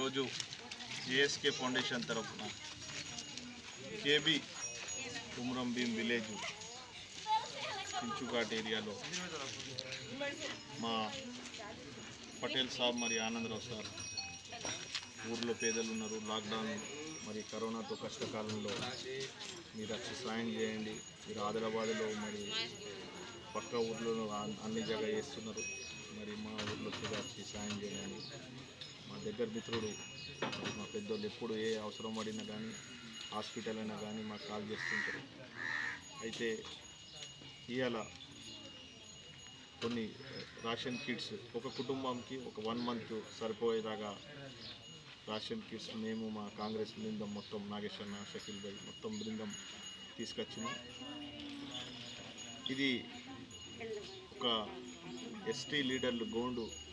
ఈరోజు ASK foundation తరఫున KB Kumram Bheem village Pinchughat ఏరియాలో మా పటేల్ సాబ్ మరి ఆనందరావు సార్ ఊర్లో పేదలు ఉన్నారు లాక్డౌన్ మరి కరోనాతో కష్టకాలంలో మీరు వచ్చి సాయం చేయండి మీరు ఆదిలాబాద్లో మరి పక్క ఊర్లో అన్- అన్ని జగ చేస్తున్నారు మరి మా ఊర్లో కూడా వచ్చి సాయం చేయండి మా దగ్గర మిత్రుడు మరి మా పెద్దోళ్ళు ఎప్పుడు ఏ అవసరం పడినా కానీ హాస్పిటల్ అయినా కానీ మాకు కాల్ చేస్తుంటారు అయితే ఇవాళ కొన్ని రేషన్ కిట్స్ ఒక కుటుంబంకి ఒక వన్ మంత్ సరిపోయేలాగా రేషన్ కిట్స్ మేము మా కాంగ్రెస్ బృందం మొత్తం నాగేశ్వర షకీల్ భాయ్ మొత్తం బృందం తీసుకొచ్చినాం ఇది ఒక ఎస్టీ లీడర్లు గోండు